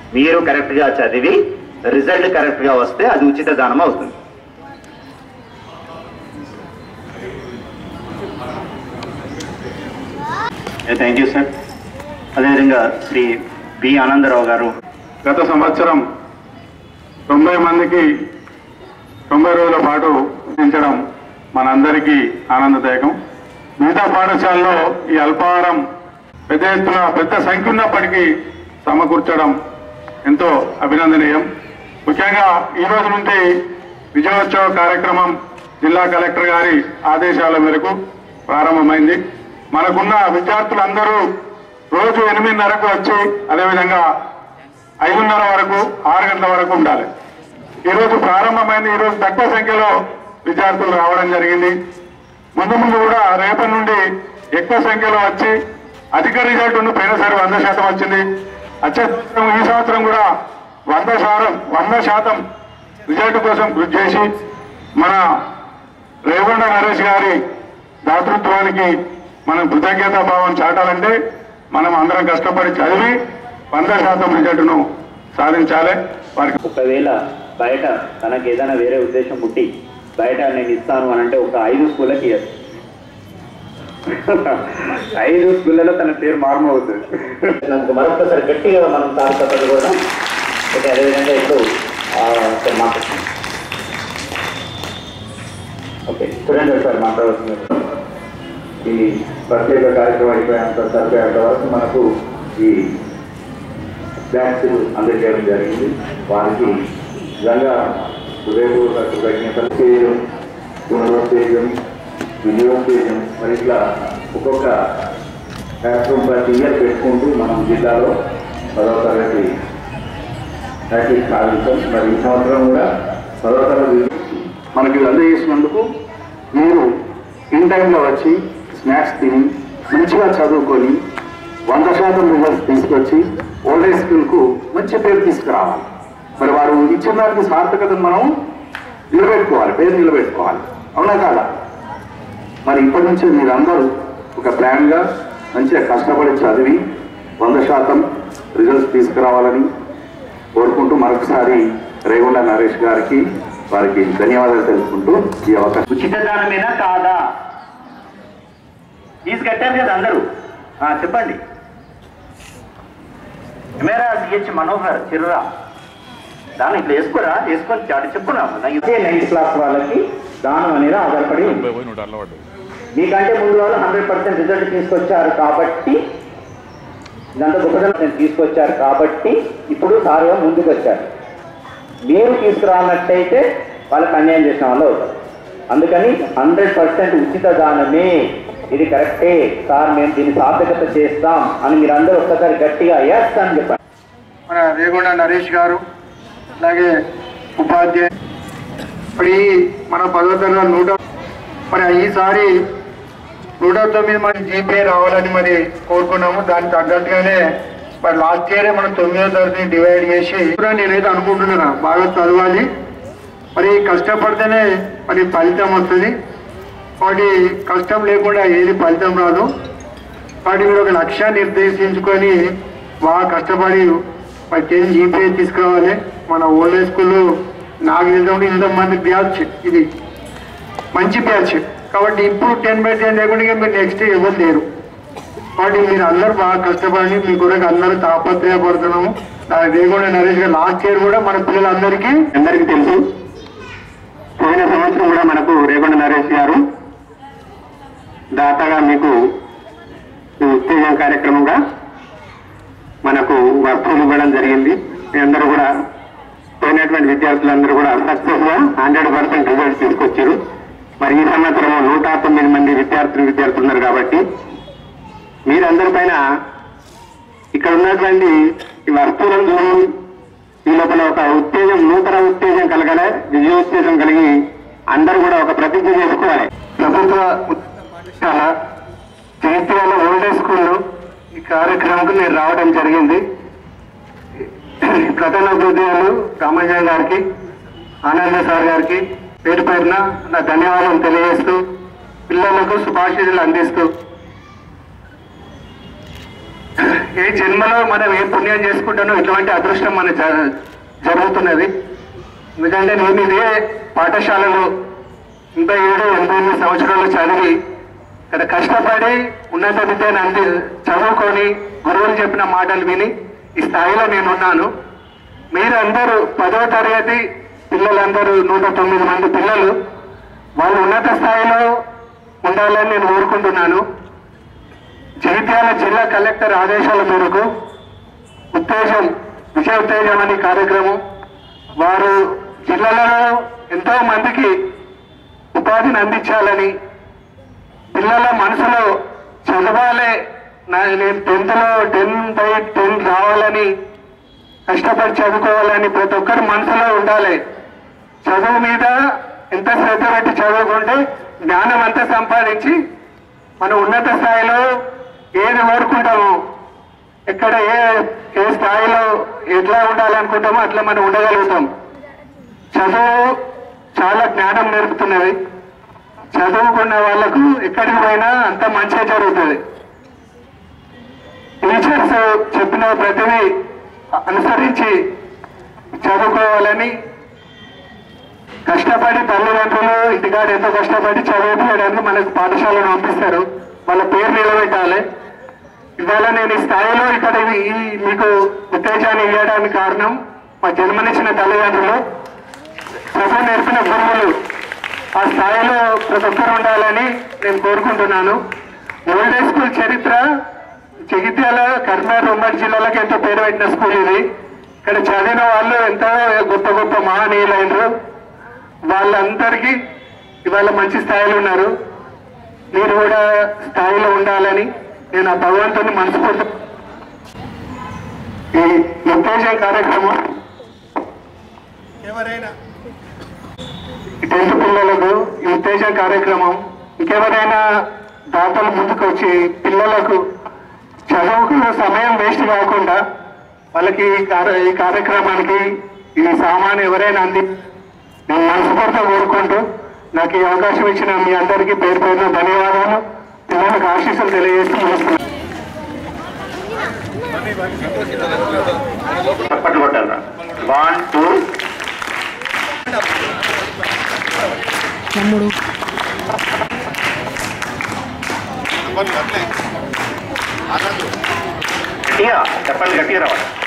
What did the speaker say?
మీరు కరెక్ట్గా చదివి రిజల్ట్ కరెక్ట్గా వస్తే అది ఉచిత దానం అవుతుంది థ్యాంక్ యూ సార్ అదేవిధంగా శ్రీ బి ఆనందరావు గారు గత సంవత్సరం తొంభై మందికి తొంభై రోజుల పాటు అందించడం మనందరికీ ఆనందదాయకం మిగతా పాఠశాలలో ఈ అల్పాహారం పెద్ద ఎత్తున పెద్ద సంఖ్య ఉన్నప్పటికీ సమకూర్చడం ఎంతో అభినందనీయం ముఖ్యంగా ఈ రోజు నుండి విజయోత్సవ కార్యక్రమం జిల్లా కలెక్టర్ గారి ఆదేశాల మేరకు ప్రారంభమైంది మనకున్న విద్యార్థులందరూ రోజు ఎనిమిదిన్నరకు వచ్చి అదేవిధంగా ఐదున్నర వరకు ఆరు గంటల వరకు ఉండాలి ఈ రోజు ప్రారంభమైంది ఈ రోజు తక్కువ సంఖ్యలో విద్యార్థులు రావడం జరిగింది ముందు ముందు కూడా రేపటి నుండి ఎక్కువ సంఖ్యలో వచ్చి అధిక రిజల్ట్ ఉన్న పోయినసారి వంద శాతం వచ్చింది వచ్చే సంవత్సరం ఈ సంవత్సరం కూడా వంద శాతం వంద శాతం రిజల్ట్ కోసం కృషి చేసి మన రేవణ నరేష్ గారి దాతృత్వానికి మనం కృతజ్ఞతా భావం చాటాలంటే మనం అందరం కష్టపడి చదివి వంద శాతం రిజల్ట్ను సాధించాలి వారికి ఒకవేళ బయట తనకి ఏదైనా వేరే ఉద్దేశం పుట్టి బయట నేను ఇస్తాను అని అంటే ఒక ఐదు స్కూళ్ళకి ఇవ్వచ్చు ఐదు స్కూళ్ళలో తన పేరు మారుమవుతుంది నాకు మరొకసారి గట్టిగా మనం తారకతలు కూడా ఓకే అదేవిధంగా ఇప్పుడు ఆ, ఒకసారి మాట్లాడుతున్నాం ఓకే చూడండి ఒకసారి మాట్లాడుతుంది ఈ ప్రత్యేక కార్యక్రమం అయిపోయినంత సరిపోయేంత వరకు మనకు ఈ బ్యాగ్స్ అందజేయడం జరిగింది వారికి నిజంగా హృదయపూర్వక కృతజ్ఞతలు చేయడం పునరుత్తేజం వినియోగం మరి ఇట్లా ఒక్కొక్క కార్యక్రమం ప్రతి ఇయర్ పెట్టుకుంటూ మనం జిల్లాలో పదవ తరగతి ప్రాక్టీస్ సాధించాం మరి ఈ సంవత్సరం కూడా పదవ తరగతి మనకి ఇది అందజేసినందుకు మీరు ఇన్ టైంలో వచ్చి స్నాక్స్ తిని మంచిగా చదువుకొని వంద శాతం రిజల్ట్స్ తీసుకొచ్చి ఓల్డ్ ఏజ్ స్కూల్కు మంచి పేరు తీసుకురావాలి మరి వారు ఇచ్చిన దానికి సార్థకతను మనం నిలబెట్టుకోవాలి పేరు నిలబెట్టుకోవాలి అవునా కాదా మరి ఇప్పటి నుంచి మీరందరూ ఒక ప్లాన్గా మంచిగా కష్టపడి చదివి వంద శాతం రిజల్ట్స్ తీసుకురావాలని కోరుకుంటూ మరొకసారి రేగొండ నరేష్ గారికి వారికి ధన్యవాదాలు తెలుపుకుంటూ ఈ అవకాశం ఉచిత దానమేనా కాదా ఫీజు కట్టారు కదా అందరూ ఆ, చెప్పండి మేరా సిహెచ్ మనోహర్ చిర్రా దాని ఇట్లా వేసుకోరా వేసుకొని చాటి చెప్పురా నైన్త్ క్లాస్ వాళ్ళకి దానం అనేది ఆధారపడి ఉంది మీకంటే ముందు వాళ్ళు హండ్రెడ్ పర్సెంట్ రిజల్ట్ తీసుకొచ్చారు కాబట్టి ఇదంతా గొప్పదనం తీసుకొచ్చారు కాబట్టి ఇప్పుడు సారుగా ముందుకు వచ్చారు మీరు తీసుకురానట్టయితే వాళ్ళకి అన్యాయం చేసిన వాళ్ళు అవుతారు అందుకని హండ్రెడ్ పర్సెంట్ ఉచిత దానమే ఇది కరెక్టే సార్ మేము దీన్ని సార్థకత చేస్తాం అని మీరు అందరూ ఒక్కసారి గట్టిగా ఎస్ అని చెప్పండి మన రేగొండ నరేష్ గారు అలాగే ఉపాధ్యాయ ఇప్పుడు ఈ మన పదో తరగతి నూట మరి ఈసారి నూట తొమ్మిది మంది జీపే రావాలని మరి కోరుకున్నాము దానికి తగ్గట్టుగానే మరి లాస్ట్ ఇయరే మనం తొమ్మిదో తరగతిని డివైడ్ చేసి కూడా నేనైతే అనుకుంటున్నాను బాగా చదవాలి మరి కష్టపడితేనే మరి ఫలితం వస్తుంది వాటి కష్టం లేకుండా ఏది ఫలితం రాదు వాటి మీరు ఒక లక్ష్యాన్ని నిర్దేశించుకొని బాగా కష్టపడి మరి టెన్ జీపీ తీసుకురావాలి మన ఓల్డ్ ఏజ్ స్కూల్లో నాకు తెలిసిన ఇంతమంది బ్యాచ్ ఇది మంచి బ్యాచ్ కాబట్టి ఇప్పుడు టెన్ బై టెన్ లేకుండా ఇక మీరు నెక్స్ట్ ఎవరు లేరు కాబట్టి మీరు అందరూ బాగా కష్టపడి మీ కొరకు అందరూ తాపత్రయపడుతున్నాము దానికి లేకుండా నరేష్ గారు లాస్ట్ ఇయర్ కూడా మన పిల్లలందరికీ అందరికీ తెలుసు పోయిన సంవత్సరం కూడా మనకు రేగొండ నరేష్ గారు దాతగా మీకు ఈ ఉత్తేజం కార్యక్రమంగా మనకు వస్తువులు ఇవ్వడం జరిగింది మీ అందరూ కూడా పోయినటువంటి విద్యార్థులందరూ కూడా సక్సెస్ గా హండ్రెడ్ పర్సెంట్ రిజల్ట్ తీసుకొచ్చారు మరి ఈ సంవత్సరం నూట తొమ్మిది మంది విద్యార్థులు విద్యార్థులు ఉన్నారు కాబట్టి మీరందరి పైన ఇక్కడ ఉన్నటువంటి ఈ వస్తువులను చూసి ఈ లోపల ఒక ఉత్తేజం నూతన ఉత్తేజం కలగాలి విజయోత్తేజం కలిగి అందరూ కూడా ఒక ప్రతిజ్ఞ చేసుకోవాలి ప్రభుత్వ పాఠశాల జగిత్యాల ఓల్డేజ్ స్కూల్లో ఈ కార్యక్రమంకు నేను రావడం జరిగింది ప్రధాన ఉద్యోగులు రామయ్య గారికి ఆనంద సార్ గారికి పేరు పేరున నా ధన్యవాదాలు తెలియజేస్తూ పిల్లలకు శుభాశీస్సులు అందిస్తూ ఏ జన్మలో మనం ఏ పుణ్యం చేసుకుంటానో ఇటువంటి అదృష్టం మన జ- జరుగుతున్నది ఎందుకంటే నేను ఇదే పాఠశాలలో ఎనభై ఏడు ఎనభై ఎనిమిది సంవత్సరాలు చదివి ఇక్కడ కష్టపడి ఉన్నత విద్యను అంది చదువుకొని గురువులు చెప్పిన మాటలు విని ఈ స్థాయిలో నేను ఉన్నాను మీరందరూ పదవ తరగతి పిల్లలందరూ నూట తొమ్మిది మంది పిల్లలు వాళ్ళు ఉన్నత స్థాయిలో ఉండాలని నేను కోరుకుంటున్నాను జగిత్యాల జిల్లా కలెక్టర్ ఆదేశాల మేరకు ఉత్తేజం విజయ ఉత్తేజం అనే కార్యక్రమం వారు జిల్లాలలో ఎంతో మందికి ఉపాధిని అందించాలని పిల్లల మనసులో చదవాలే నా నేను టెన్త్లో టెన్ బై టెన్ రావాలని కష్టపడి చదువుకోవాలని ప్రతి ఒక్కరి మనసులో ఉండాలి చదువు మీద ఎంత శ్రద్ధ పెట్టి చదువుకుంటే జ్ఞానం అంతా సంపాదించి మనం ఉన్నత స్థాయిలో ఏది కోరుకుంటామో ఎక్కడ ఏ ఏ స్థాయిలో ఎట్లా ఉండాలనుకుంటామో అట్లా మనం ఉండగలుగుతాం చదువు చాలా జ్ఞానం నేర్పుతున్నది చదువుకున్న వాళ్ళకు ఎక్కడికి పోయినా అంత మంచిగా జరుగుతుంది టీచర్స్ చెప్పిన ప్రతిదీ అనుసరించి చదువుకోవాలని కష్టపడి తల్లిదండ్రులు ఇంటికాడ ఎంతో కష్టపడి చదివించడానికి మనకు పాఠశాలను పంపిస్తారు వాళ్ళ పేరు నిలబెట్టాలి ఇవాళ నేను ఈ స్థాయిలో ఇక్కడ ఈ- ఈ మీకు ఉత్తేజాన్ని ఇవ్వడానికి కారణం మా జన్మనిచ్చిన తల్లిదండ్రులు చదువు నేర్పిన గురువులు ఆ స్థాయిలో ప్రతి ఒక్కరు ఉండాలని నేను కోరుకుంటున్నాను ఓల్డ్ హై స్కూల్ చరిత్ర జగిత్యాల కర్నూలు ఉమ్మడి జిల్లాలకు ఎంతో పేరు పెట్టిన స్కూల్ ఇది ఇక్కడ చదివిన వాళ్ళు ఎంతో గొప్ప గొప్ప మహనీయులైనరు వాళ్ళందరికీ ఇవాళ మంచి స్థాయిలో ఉన్నారు మీరు కూడా స్థాయిలో ఉండాలని నేను ఆ భగవంతుని మనస్ఫూర్తి ఈ ఉత్తేజం కార్యక్రమం ఈ టెన్త్ పిల్లలకు ఈ ఉత్తేజం కార్యక్రమం ఇంకెవరైనా దాతలు ముందుకు వచ్చి పిల్లలకు చదువుకు సమయం వేస్ట్ కాకుండా వాళ్ళకి ఈ కార్య- ఈ కార్యక్రమానికి ఈ సామాన్ ఎవరైనా అంది నేను మనస్ఫూర్తిగా కోరుకుంటూ నాకు ఈ అవకాశం ఇచ్చిన మీ అందరికీ పేరు పేరున ధన్యవాదాలు పిల్లలకు ఆశీస్సులు తెలియజేస్తూ ముగిస్తున్నాను చప్పట్లు కొట్టారా వన్ టూ తమ్ముడు గట్టిగా చెప్పండి గట్టిగా రావాలి